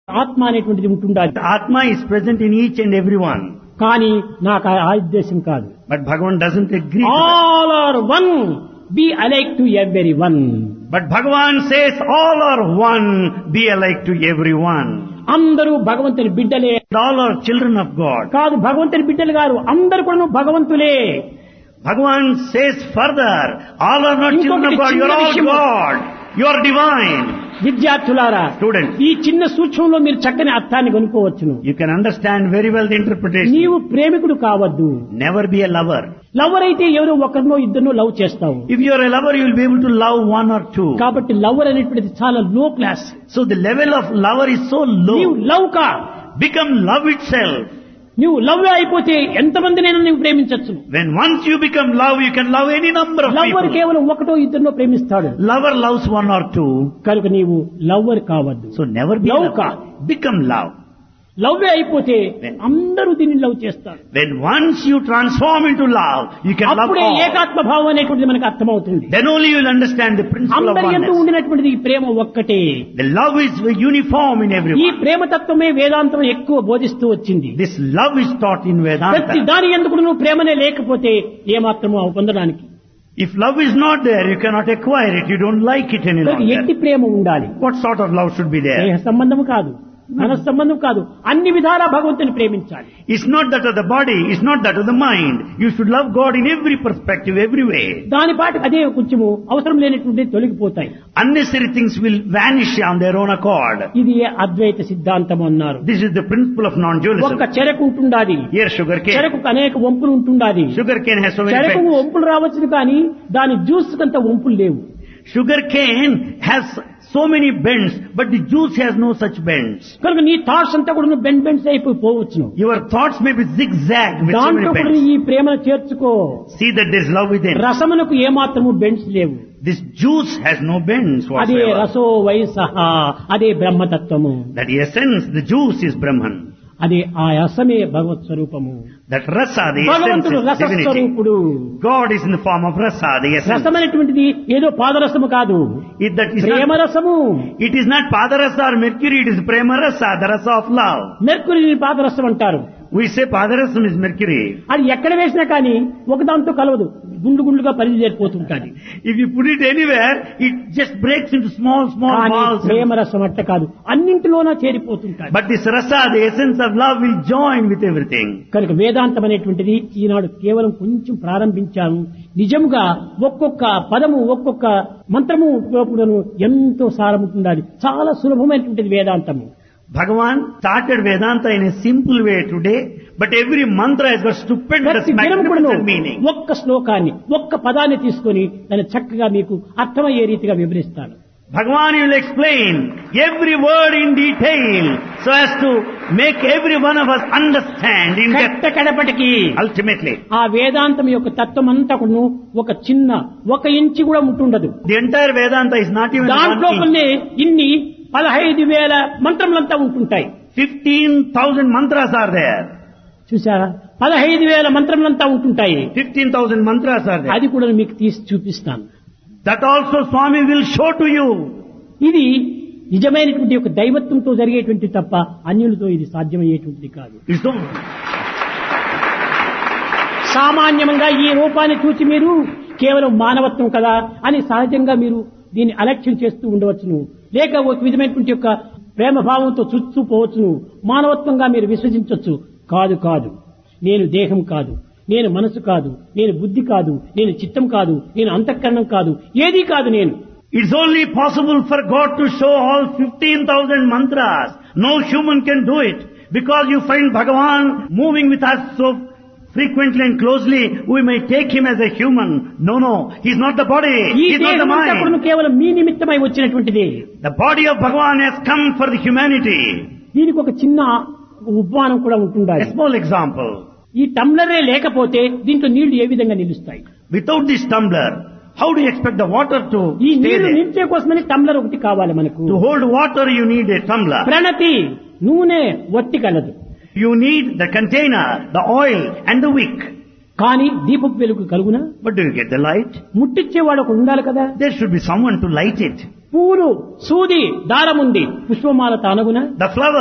ఆత్మ అనేటువంటిది ఉంటుండాలి The Atma is present in each and every one. కానీ నాకు ఆ ఆ ఉద్దేశం కాదు But Bhagavan doesn't agree to that. All are one be alike to everyone But Bhagavan says all are one, be alike to everyone. అందరూ భగవంతుని బిడ్డలే All are children of God. కాదు భగవంతుని బిడ్డలు గారు అందరు కూడా భగవంతులే Bhagavan says further, all are not children of God, you are all God. You are divine. విద్యార్థులారా Students, ఈ చిన్న సూక్ష్మంలో మీరు చక్కని అర్థాన్ని కనుక్కోవచ్చును you can understand very well the interpretation. నీవు ప్రేమికుడు కావద్దు Never be a lover. Lover అయితే ఎవరో ఒకరినో ఇద్దరినో లవ్ చేస్తావు If you are a lover, you will be able to love one or two. కాబట్టి లవర్ అనేటువంటిది చాలా low class So the level of lover is so నీవు low. లవ్ కా Become love itself. నువ్వు లవ్ అయిపోతే ఎంతమందినైనా నువ్వు ప్రేమించవచ్చు When once you become love, you can love any number of lover people. కేవలం ఒకటో ఇద్దరినో ప్రేమిస్తాడు Lover loves one or two. కనుక నీవు లవ్వర్ కావద్దు So never be a Love lover. ka. Become love. Love అయిపోతే అందరూ దీన్ని లవ్ చేస్తారు When once you transform into love, you can love అప్పుడే all. ఏకాత్మ భావం అనేటువంటిది మనకు అర్థమవుతుంది Then only you will understand the principle of అందరి ఎందు oneness. ఉండినటువంటిది ఈ ప్రేమ ఒక్కటే The love is uniform in ఈ everyone. ప్రేమ తత్వమే వేదాంతం ఎక్కువ బోధిస్తూ వచ్చింది This love is taught in ప్రతి Vedanta. దాని ఎందుకు నువ్వు ప్రేమనే లేకపోతే ఏమాత్రము పొందడానికి If love is not there, you cannot acquire it. You don't like it any కనుక ఎట్టి longer. ప్రేమ ఉండాలి What sort of love should be there? దేహ సంబంధం కాదు మన సంబంధం కాదు అన్ని విధాలా భగవంతుని ప్రేమించాలి It's not that of the body, it's not that of the mind. You should love God in every perspective, every way. దాని పాటు అదే కొంచెము అవసరం లేనటువంటి తొలగిపోతాయి Unnecessary things will vanish on their own accord. ఇది ఏ అద్వైత సిద్ధాంతం అన్నారు This is the principle of non-dualism. ఒక్క చెరకు ఉంటుండాది Here sugar cane. చెరకు అనేక వంపులు ఉంటుండాది Sugar cane has so many చెరకు bends. వంపులు రావచ్చు కానీ దాని జ్యూస్ కంత వంపులు లేవు Sugar cane has so many bends, but the juice has no such bends. కనుక నీ థాట్స్ అంతా కూడా నువ్వు బెండ్ బెండ్స్ అయిపోయి పోవచ్చును Your thoughts may be zigzag with so దాంట్లో many కూడా bends. ఈ ప్రేమను చేర్చుకో See that there is love within. రసమునకు ఏమాత్రము బెండ్స్ లేవు This juice has no bends అదే whatsoever. రసో వయసహ అదే బ్రహ్మతత్వము That essence, the juice is Brahman. అదే ఆ రసమే భగవత్ స్వరూపము That rasa, the essence భగవంతుడు is రస divinity. స్వరూపుడు God is in the form of rasa, the essence. రసమైనటువంటిది ఏదో పాదరసము కాదు It, that is Prema not, రసము it is not padarasa or mercury, it is prema rasa, the rasa of love. మెర్కురిని పాదరసం అంటారు We say padarasam is mercury. అది ఎక్కడ వేసినా కానీ ఒకదాంతో కలవదు గుండు గుండుగా పరిచేరిపోతుంటాది If you put it anywhere, it just breaks into small, small కానీ balls. ప్రేమ రసం అట్ట కాదు అన్నింటిలోనా చేరిపోతుంటాది But this rasa, the essence of love will join with everything. కనుక వేదాంతం అనేటువంటిది ఈనాడు కేవలం కొంచెం ప్రారంభించాము నిజంగా ఒక్కొక్క పదము ఒక్కొక్క మంత్రము కూడాను ఎంతో సారముంటుండాలి చాలా సులభమైనటువంటిది వేదాంతము Bhagavan started Vedanta in a simple way today, but every mantra has got stupendous, ప్రతి దినం కూడాను magnificent meaning. ఒక్క శ్లోకాన్ని ఒక్క పదాన్ని తీసుకొని దాన్ని చక్కగా మీకు అర్థమయ్యే రీతిగా వివరిస్తాను Bhagavan will explain every word in detail so as to make every one of us understand in depth. కట్ట కడపటికి Ultimately, ఆ వేదాంతం యొక్క తత్వం అంతా కూడాను ఒక చిన్న ఒక ఇంచి కూడా ఉంటుండదు the entire Vedanta is not even దాంట్లో one inch. కొన్ని ఇన్ని పదహైదు వేల మంత్రములంతా ఉంటుంటాయి 15,000 mantras are there. చూసారా పదహైదు వేల మంత్రములంతా ఉంటుంటాయి 15,000 mantras are there. అది కూడా మీకు తీసి చూపిస్తాను That also Swami will show to you. ఇది నిజమైనటువంటి ఒక దైవత్వంతో జరిగేటువంటి తప్ప అన్యులతో ఇది సాధ్యమయ్యేటువంటిది కాదు It's so, సామాన్యంగా ఈ రూపాన్ని చూసి మీరు కేవలం మానవత్వం కదా అని సహజంగా మీరు దీన్ని అలక్ష్యం చేస్తూ ఉండవచ్చును లేక ఒక విధమైనటువంటి యొక్క ప్రేమ భావంతో చూస్తూ పోవచ్చును మానవత్వంగా మీరు విశ్వసించవచ్చు కాదు కాదు నేను దేహం కాదు నేను మనసు కాదు నేను బుద్ధి కాదు నేను చిత్తం కాదు నేను అంతఃకరణం కాదు ఏదీ కాదు నేను It's only possible for God to show all 15,000 mantras. No human can do it. Because you find Bhagavan moving with us so frequently and closely, we may take him as a human. No, no. He's not the body. ఈ He's not the దేహం అంతా కూడా mind. కేవలం మీ నిమిత్తమై వచ్చినటువంటిది The body of Bhagavan has come for the humanity. దీనికి ఒక చిన్న ఉపమానం కూడా ఉంటుండాలి A small example. ఈ టమ్లరే లేకపోతే దీంట్లో నీళ్లు ఏ విధంగా నిలుస్తాయి Without this tumbler, how do you expect the water to ఈ stay నీళ్లు there? నిలిచే కోసమని టమ్లర్ ఒకటి కావాలి మనకు To hold water, you need a tumbler. ప్రణతి నూనె వట్టి కలదు You need the container, the oil, and the wick. కానీ దీపపు వెలుగు కలుగునా But do you get the light? ముట్టిచ్చేవాడు ఒకడు ఉండాలి కదా There should be someone to light it. పూలు సూది దారం ఉంది పుష్పమాల తానగునా The flower